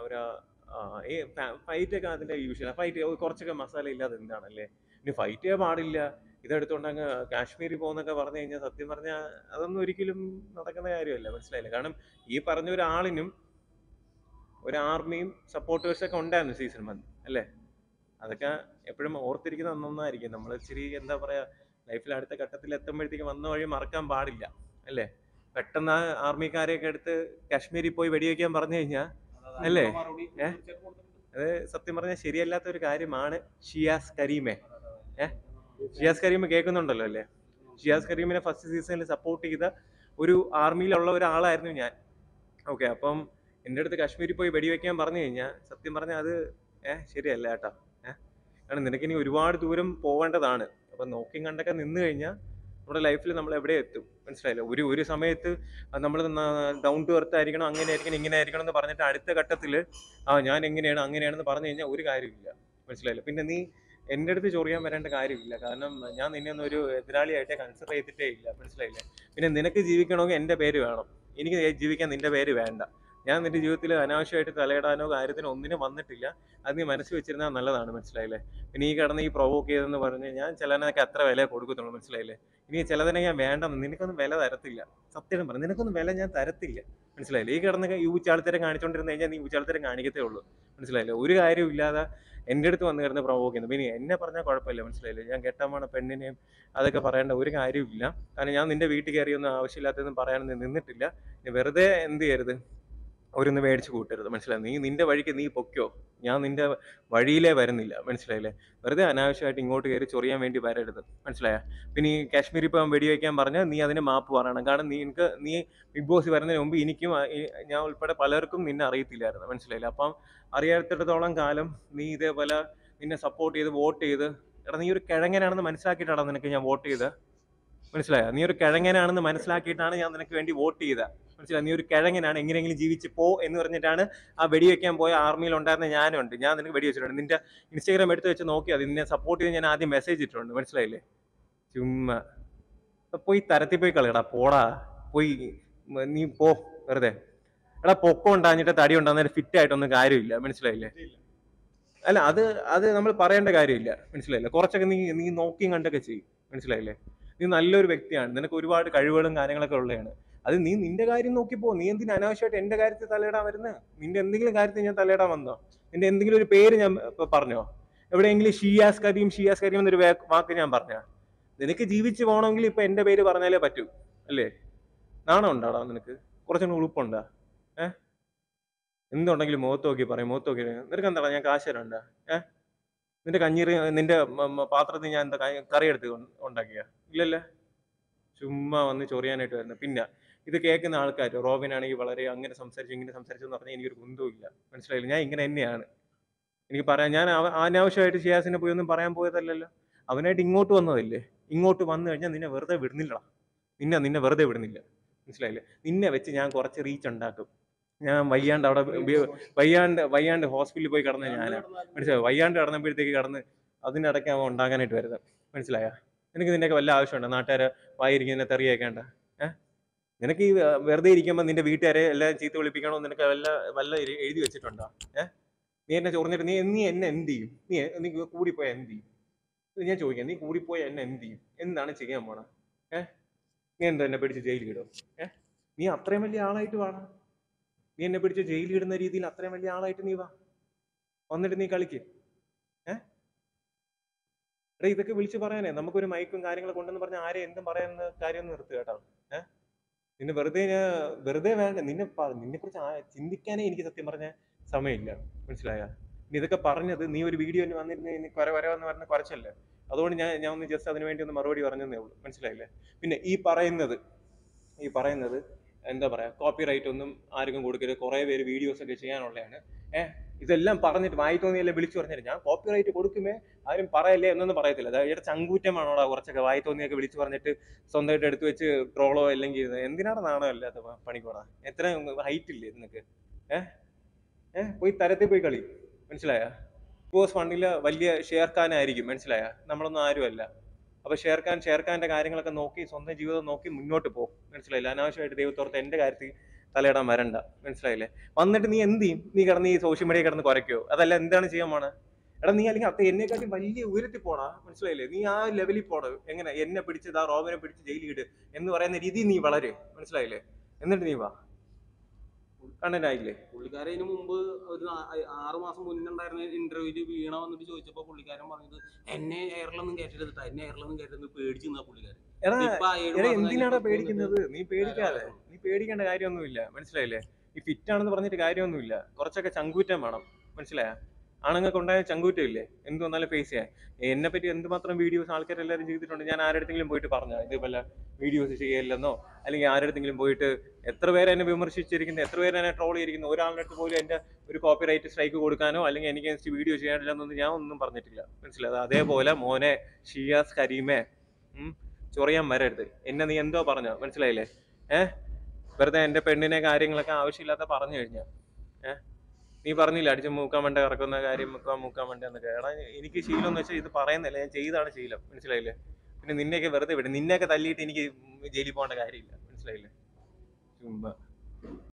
ഒരു ഈ ഫൈറ്റ് ഒക്കെ അതിന്റെ യൂഷ്വൽ ഫൈറ്റ് കുറച്ചൊക്കെ മസാല ഇല്ലാതെ എന്താണല്ലേ ഇനി ഫൈറ്റ് ചെയ്യാൻ പാടില്ല ഇതെടുത്തോണ്ട് അങ്ങ് കാശ്മീരിൽ പോകുന്നൊക്കെ പറഞ്ഞു കഴിഞ്ഞാൽ സത്യം പറഞ്ഞാൽ അതൊന്നും ഒരിക്കലും നടക്കുന്ന കാര്യമല്ല മനസ്സിലായില്ല കാരണം ഈ പറഞ്ഞ ഒരാളിനും ഒരു ആർമിയും സപ്പോർട്ടേഴ്സ് ഒക്കെ ഉണ്ടായിരുന്നു സീസൺ വൺ അല്ലേ അതൊക്കെ എപ്പോഴും ഓർത്തിരിക്കുന്ന ഒന്നൊന്നായിരിക്കും നമ്മൾ ഇച്ചിരി എന്താ പറയാ ലൈഫിൽ അടുത്ത ഘട്ടത്തിൽ എത്തുമ്പോഴത്തേക്ക് വന്ന വഴി മറക്കാൻ പാടില്ല അല്ലേ പെട്ടെന്ന് ആ ആർമിക്കാരെയൊക്കെ എടുത്ത് കാശ്മീരിൽ പോയി വെടിവെക്കാൻ പറഞ്ഞു കഴിഞ്ഞാൽ അല്ലേ? ഏ? അത് സത്യം പറഞ്ഞാൽ ശരിയല്ലാത്ത ഒരു കാര്യമാണ് ഷിയാസ് കരീമെ ഏഹ് ഷിയാസ് കരീം കേൾക്കുന്നുണ്ടല്ലോ അല്ലേ ഷിയാസ് കരീമിനെ ഫസ്റ്റ് സീസണിൽ സപ്പോർട്ട് ചെയ്ത ഒരു ആർമിയിലുള്ള ഒരാളായിരുന്നു ഞാൻ ഓക്കെ അപ്പം എൻ്റെ അടുത്ത് കാശ്മീരിൽ പോയി വെടിവെക്കാൻ പറഞ്ഞു കഴിഞ്ഞാൽ സത്യം പറഞ്ഞാൽ അത് ഏഹ് ശരിയല്ല കേട്ടോ ഏഹ് കാരണം നിനക്കിനി ഒരുപാട് ദൂരം പോവേണ്ടതാണ് അപ്പം നോക്കിയും കണ്ടൊക്കെ നിന്ന് കഴിഞ്ഞാൽ നമ്മുടെ ലൈഫിൽ നമ്മൾ എവിടെ എത്തും മനസ്സിലായില്ല ഒരു ഒരു സമയത്ത് നമ്മൾ ഡൗൺ ടു എർത്ത് ആയിരിക്കണം അങ്ങനെ ആയിരിക്കണം ഇങ്ങനെ ആയിരിക്കണം എന്ന് പറഞ്ഞിട്ട് അടുത്ത ഘട്ടത്തിൽ ആ ഞാൻ എങ്ങനെയാണ് അങ്ങനെയാണെന്ന് പറഞ്ഞു കഴിഞ്ഞാൽ ഒരു കാര്യമില്ല മനസ്സിലായില്ല പിന്നെ നീ എൻ്റെ അടുത്ത് ചൊറിയാൻ വരേണ്ട കാര്യമില്ല കാരണം ഞാൻ നിന്നെ ഒന്നും ഒരു എതിരാളിയായിട്ടേ കൺസിഡർ ചെയ്തിട്ടേ ഇല്ല മനസ്സിലായില്ലേ പിന്നെ നിനക്ക് ജീവിക്കണമെങ്കിൽ എൻ്റെ പേര് വേണം എനിക്ക് ജീവിക്കാൻ നിന്റെ പേര് വേണ്ട ഞാൻ നിന്റെ ജീവിതത്തിൽ അനാവശ്യമായിട്ട് തലയിടാനോ കാര്യത്തിനോ ഒന്നിനും വന്നിട്ടില്ല അത് നീ മനസ്സിൽ വെച്ചിരുന്നാൽ നല്ലതാണ് മനസ്സിലായില്ലേ പിന്നെ ഈ കിടന്ന് ഈ പ്രൊവോക്ക് ചെയ്തെന്ന് പറഞ്ഞ് ഞാൻ ചിലതിനൊക്കെ അത്ര വില കൊടുക്കത്തുള്ളൂ മനസ്സിലായില്ലേ ഇനി ചിലതിനെ ഞാൻ വേണ്ടെന്ന് നിനക്കൊന്നും വില തരത്തില്ല സത്യം പറഞ്ഞു നിനക്കൊന്നും വില ഞാൻ തരത്തില്ല മനസ്സിലായില്ലേ ഈ കിടന്ന് ഈ ഊച്ചാളിത്തരം കാണിച്ചോണ്ടിരുന്ന് കഴിഞ്ഞാൽ നീ ഊച്ചാളിത്തരം കാണിക്കത്തേ ഉള്ളൂ മനസ്സിലായില്ലേ ഒരു കാര്യവും ഇല്ലാതെ എൻ്റെ അടുത്ത് വന്ന് കിടന്ന് പ്രൊവോക്ക് ചെയ്യുന്നു പിന്നെ എന്നെ പറഞ്ഞാൽ കുഴപ്പമില്ല മനസ്സിലായില്ലേ ഞാൻ കെട്ടാൻ പെണ്ണിനെയും അതൊക്കെ പറയേണ്ട ഒരു കാര്യമില്ല കാരണം ഞാൻ നിന്റെ വീട്ടിൽ കയറിയൊന്നും ആവശ്യമില്ലാത്തതൊന്നും പറയാനൊന്നും നിന്നിട്ടില്ല നീ വെറുതെ എന്ത് ചെയ്യരുത് അവരൊന്ന് മേടിച്ച് കൂട്ടരുത് മനസ്സിലായി നീ നിന്റെ വഴിക്ക് നീ പൊക്കോ ഞാൻ നിന്റെ വഴിയിലേ വരുന്നില്ല മനസ്സിലായില്ലേ വെറുതെ അനാവശ്യമായിട്ട് ഇങ്ങോട്ട് കയറി ചൊറിയാൻ വേണ്ടി വരരുത് മനസ്സിലായ പിന്നെ ഈ കാശ്മീരിൽ ഇപ്പം വെടിവെക്കാൻ പറഞ്ഞാൽ നീ അതിന് മാപ്പ് പറയണം കാരണം നീ എനിക്ക് നീ ബിഗ് ബോസ് വരുന്നതിന് മുമ്പ് എനിക്കും ആ, ഈ- ഞാൻ ഉൾപ്പെടെ പലർക്കും നിന്നെ അറിയത്തില്ലായിരുന്നു മനസ്സിലായില്ല അപ്പം അറിയാത്തിടത്തോളം കാലം നീ ഇതേപോലെ നിന്നെ സപ്പോർട്ട് ചെയ്ത് വോട്ട് ചെയ്ത് എടാ നീ ഒരു കിഴങ്ങനാണെന്ന് മനസ്സിലാക്കിയിട്ടാണ് നിനക്ക് ഞാൻ വോട്ട് ചെയ്ത് മനസ്സിലായോ നീ ഒരു കിഴങ്ങനാണെന്ന് മനസ്സിലാക്കിയിട്ടാണ് ഞാൻ നിനക്ക് വേണ്ടി വോട്ട് ചെയ്ത മനസ്സിലായി നീ ഒരു കിഴങ്ങനാണ് എങ്ങനെയെങ്കിലും ജീവിച്ച് പോ എന്ന് പറഞ്ഞിട്ടാണ് ആ വെടിവെക്കാൻ പോയ ആർമിയിൽ ഉണ്ടായിരുന്ന ഞാനുണ്ട് ഞാൻ നിനക്ക് വെടിവെച്ചിട്ടുണ്ട് നിന്റെ ഇൻസ്റ്റാഗ്രാം എടുത്ത് വെച്ച് നോക്കിയാൽ നിന്നെ സപ്പോർട്ട് ചെയ്ത് ഞാൻ ആദ്യം മെസ്സേജ് ഇട്ടിട്ടുണ്ട് മനസ്സിലായില്ലേ ചുമ്മാ അപ്പൊ പോയി തരത്തിൽ പോയി കളിയടാ പോടാ പോയി ഉം, നീ പോ വെറുതെ എടാ പൊക്കം ഉണ്ടാഞ്ഞിട്ട് തടി ഉണ്ടാകുന്ന ഫിറ്റ് ആയിട്ടൊന്നും കാര്യമില്ല മനസ്സിലായില്ലേ അല്ല അത് അത് നമ്മൾ പറയേണ്ട കാര്യമില്ല മനസ്സിലായില്ലേ കുറച്ചൊക്കെ നീ നീ നോക്കിയും കണ്ടൊക്കെ ചെയ്യും മനസ്സിലായില്ലേ നീ നല്ലൊരു വ്യക്തിയാണ് നിനക്ക് ഒരുപാട് കഴിവുകളും കാര്യങ്ങളൊക്കെ ഉള്ളതാണ് അത് നീ നിന്റെ കാര്യം നോക്കി പോ നീ എന്തിനാ അനാവശ്യമായിട്ട് എന്റെ കാര്യത്തിൽ തലയിടാൻ വരുന്നത് നിന്റെ എന്തെങ്കിലും കാര്യത്തിൽ ഞാൻ തലയിടാൻ വന്നോ നിന്റെ എന്തെങ്കിലും ഒരു പേര് ഞാൻ ഇപ്പൊ പറഞ്ഞോ എവിടെയെങ്കിലും ഷിയാസ് കരീം ഷിയാസ് കരീം എന്നൊരു വേ- വാക്ക് ഞാൻ പറഞ്ഞ നിനക്ക് ജീവിച്ചു പോകണമെങ്കിൽ ഇപ്പൊ എന്റെ പേര് പറഞ്ഞാലേ പറ്റൂ അല്ലേ നാണം ഉണ്ടാടാ നിനക്ക് കുറച്ചുകൂടി ഉളുപ്പുണ്ടാ ഏഹ് എന്തുണ്ടെങ്കിലും മുഖത്ത് നോക്കി പറയും മുഖത്ത് നോക്കി പറയും. നിനക്ക് എന്താടാ ഞാൻ കാശ് തരണ്ട ഏഹ് നിന്റെ കഞ്ഞീറി നിന്റെ മ- മ- പാത്രത്തിൽ ഞാൻ എന്താ ക- കറി എടുത്ത് ഉൺ- ഉണ്ടാക്കിയ ഇല്ലല്ലേ ചുമ്മാ വന്ന് ചൊറിയാനായിട്ട് വരുന്നത് പിന്നെ ഇത് കേൾക്കുന്ന ആൾക്കാർ റോബിൻ ആണെങ്കിൽ വളരെ അങ്ങനെ സംസാരിച്ചു ഇങ്ങനെ സംസാരിച്ചു എന്ന് പറഞ്ഞാൽ എനിക്കൊരു കുന്തവും ഇല്ല മനസ്സിലായില്ല ഞാൻ ഇങ്ങനെ തന്നെയാണ് എനിക്ക് പറയാൻ ഞാൻ അവ- അനാവശ്യമായിട്ട് ഷിയാസിനെ പോയി ഒന്നും പറയാൻ പോയതല്ലല്ലോ അവനായിട്ട് ഇങ്ങോട്ട് വന്നതല്ലേ ഇങ്ങോട്ട് വന്നു കഴിഞ്ഞാൽ നിന്നെ വെറുതെ വിടുന്നില്ലടാ നിന്നെ നിന്നെ വെറുതെ വിടുന്നില്ല മനസ്സിലായില്ലേ നിന്നെ വെച്ച് ഞാൻ കുറച്ച് റീച്ച് ഉണ്ടാക്കും ഞാൻ വയ്യാണ്ട് അവിടെ ബി- വയ്യാണ്ട് വയ്യാണ്ട് ഹോസ്പിറ്റലിൽ പോയി കിടന്ന ഞാനാ മനസ്സിലായോ വയ്യാണ്ട് കിടന്നപ്പോഴത്തേക്ക് കടന്ന് അതിനിടയ്ക്ക് അവൻ ഉണ്ടാകാനായിട്ട് വരുന്നത് മനസ്സിലായോ നിനക്ക് നിന്നെയൊക്കെ വല്ല ആവശ്യമുണ്ടോ നാട്ടുകാരെ വായിരിക്കുന്ന തെറിയേക്കേണ്ട ഏഹ് നിനക്ക് ഈ വെ- വെറുതെ ഇരിക്കുമ്പോൾ നിന്റെ വീട്ടുകാരെ എല്ലാം ചീത്ത വിളിപ്പിക്കണോ നിനക്ക് വല്ല വല്ല എഴു- എഴുതി വെച്ചിട്ടുണ്ടോ ഏഹ് നീ എന്നെ ചൊറിഞ്ഞിട്ട് നീ നീ എന്നെ എന്ത് ചെയ്യും നീ നീ കൂടിപ്പോയ എന്ത് ചെയ്യും ഇത് ഞാൻ ചോദിക്കാം നീ കൂടിപ്പോയ എന്നെ എന്ത് ചെയ്യും എന്താണ് ചെയ്യാൻ പോണ ഏഹ് നീ എന്താ എന്നെ പിടിച്ച് ജയിലിൽ ഇടും ഏഹ് നീ അത്രയും വലിയ ആളായിട്ട് വേണം നീ എന്നെ പിടിച്ച് ജയിലിൽ ഇടുന്ന രീതിയിൽ അത്രയും വലിയ ആളായിട്ട് നീ വാ വന്നിട്ട് നീ കളിക്ക് ഏഹ് എടാ ഇതൊക്കെ വിളിച്ച് പറയാനേ നമുക്കൊരു മൈക്കും കാര്യങ്ങളൊക്കെ ഉണ്ടെന്ന് പറഞ്ഞാൽ ആരെ എന്തും പറയാവുന്ന കാര്യം ഒന്ന് നിർത്തുക കേട്ടോ ഏഹ് നിന്നെ വെറുതെ ഞാൻ വെറുതെ വേണ്ട നിന്നെ പ- നിന്നെ കുറിച്ച് ചിന്തിക്കാനേ എനിക്ക് സത്യം പറഞ്ഞ സമയമില്ല മനസ്സിലായ നീ ഇതൊക്കെ പറഞ്ഞത് നീ ഒരു വീഡിയോ വന്നിരുന്ന് നീ കുര വരവെന്ന് പറഞ്ഞ കുറച്ചല്ലേ അതുകൊണ്ട് ഞാൻ ഞാൻ ഒന്ന് ജസ്റ്റ് അതിന് വേണ്ടി ഒന്ന് മറുപടി പറഞ്ഞതേ ഉള്ളൂ മനസ്സിലായില്ലേ പിന്നെ ഈ പറയുന്നത് ഈ പറയുന്നത് എന്താ പറയാ കോപ്പി റൈറ്റ് ഒന്നും ആർക്കും കൊടുക്കരുത് കുറേ പേര് വീഡിയോസ് ഒക്കെ ചെയ്യാനുള്ളതാണ് ഏഹ് ഇതെല്ലാം പറഞ്ഞിട്ട് വായി തോന്നിയല്ലേ വിളിച്ചു പറഞ്ഞിട്ട് ഞാൻ കോപ്പി റൈറ്റ് കൊടുക്കുമേ ആരും പറയല്ലേ എന്നൊന്നും പറയത്തില്ല അതായത് ചങ്കൂറ്റമാണോടാ കുറച്ചൊക്കെ വായി തോന്നിയൊക്കെ വിളിച്ചു പറഞ്ഞിട്ട് സ്വന്തമായിട്ട് എടുത്തു വെച്ച് ട്രോളോ അല്ലെങ്കിൽ ഇത് എന്തിനാണ് നാണോ അല്ലാത്ത പ- പണിക്കോടാ എത്ര ഹൈറ്റ് ഇല്ലേ നിനക്ക് ഏഹ് ഏഹ് പോയി തരത്തിൽ പോയി കളി മനസ്സിലായ ബോസ് ഫണ്ടില് വലിയ ഷെയർ ഖാൻ ആയിരിക്കും മനസ്സിലായ നമ്മളൊന്നും ആരുമല്ല അപ്പൊ ഷെയർ ഖാൻ ഷെയർ ഖാന്റെ കാര്യങ്ങളൊക്കെ നോക്കി സ്വന്തം ജീവിതം നോക്കി മുന്നോട്ട് പോകും മനസ്സിലായില്ല അനാവശ്യമായിട്ട് ദൈവത്തോർത്ത് എന്റെ കാര്യത്തിൽ തലയിടാൻ വരണ്ട മനസ്സിലായില്ലേ വന്നിട്ട് നീ എന്ത് ചെയ്യും നീ കിടന്ന് ഈ സോഷ്യൽ മീഡിയ കിടന്ന് കുറയ്ക്കോ അതല്ല എന്താണ് ചെയ്യാൻ പോണേ എടാ നീ അല്ലെങ്കിൽ അത്ത എന്നെക്കാട്ടി വലിയ ഉയരത്തിൽ പോടാ മനസ്സിലായില്ലേ നീ ആ ലെവലിൽ പോടാ എങ്ങനെ എന്നെ പിടിച്ച് ആ റോബിനെ പിടിച്ച് ജയിലിൽ ഇട് എന്ന് പറയുന്ന രീതി നീ വളരെ മനസ്സിലായില്ലേ എന്നിട്ട് നീ വാ കണ്ടന്റ് ആയില്ലേ പുള്ളിക്കാരൻ ഇതിന് മുമ്പ് ഒരു ആ- ആ- ആറ് മാസം മുന്നേ ഉണ്ടായിരുന്ന ഇന്റർവ്യൂല് വീണ വന്നിട്ട് ചോദിച്ചപ്പോ പുള്ളിക്കാരൻ പറഞ്ഞത് എന്നെ എയറിലൊന്നും കയറ്റരുതിട്ടാ എന്നെ എയറിലൊന്നും കയറ്റരുത് പേടിച്ചു നിന്നാ പുള്ളിക്കാരൻ എടാ ഇപ്പൊ ആ ഏഴ് എടാ മാസം എന്തിനാടാ കഴിഞ്ഞിട്ട് പേടിക്കുന്നത് നീ പേടിക്കാതെ നീ പേടിക്കേണ്ട കാര്യമൊന്നുമില്ല മനസ്സിലായില്ലേ ഈ ഫിറ്റ് ആണെന്ന് പറഞ്ഞിട്ട് കാര്യമൊന്നുമില്ല കുറച്ചൊക്കെ ചങ്കൂറ്റം വേണം മനസ്സിലായ ആണുങ്ങൾക്ക് ഉണ്ടായ ചങ്കൂറ്റം ഇല്ലേ എന്ത് വന്നാലും ഫേസ് ചെയ്യാൻ എന്നെ പറ്റി എന്തുമാത്രം വീഡിയോസ് ആൾക്കാരെല്ലാവരും ചെയ്തിട്ടുണ്ട് ഞാൻ ആരുടെങ്കിലും പോയിട്ട് പറഞ്ഞ ഇതേപോലെ വീഡിയോസ് ചെയ്യല്ലെന്നോ അല്ലെങ്കിൽ ആരുടെങ്കിലും പോയിട്ട് എത്ര പേര് എന്നെ വിമർശിച്ചിരിക്കുന്നു എത്ര പേര് എന്നെ ട്രോൾ ചെയ്തിരിക്കുന്നു ഒരാളുടെ അടുത്ത് പോലും എൻ്റെ ഒരു കോപ്പി റൈറ്റ് സ്ട്രൈക്ക് കൊടുക്കാനോ അല്ലെങ്കിൽ എനിക്ക് against വീഡിയോ ചെയ്യാനില്ലെന്നൊന്നും ഞാൻ ഒന്നും പറഞ്ഞിട്ടില്ല മനസ്സിലായത് അതേപോലെ മോനെ ഷിയാസ് കരീമേ ഉം, ചൊറിയാൻ വരരുത് എന്നെ നീ എന്തോ പറഞ്ഞോ മനസ്സിലായില്ലേ ഏ വെറുതെ എൻ്റെ പെണ്ണിനെ കാര്യങ്ങളൊക്കെ ആവശ്യമില്ലാത്ത പറഞ്ഞു കഴിഞ്ഞാ ഏ നീ പറഞ്ഞില്ല അടിച്ച് മൂക്കാൻ വേണ്ട ഇറക്കുന്ന കാര്യം മുക്കാൻ മൂക്കാൻ വേണ്ട എന്നൊക്കെ എടാ എനിക്ക് ശീലം എന്ന് വെച്ചാൽ ഇത് പറയുന്നില്ല ഞാൻ ചെയ്താണ് ശീലം മനസ്സിലായില്ലേ പിന്നെ നിന്നെയൊക്കെ വെറുതെ വിടും നിന്നെയൊക്കെ തല്ലിയിട്ട് എനിക്ക് ജയിലിൽ പോകേണ്ട കാര്യമില്ല മനസ്സിലായില്ലേ ചുമ്മാ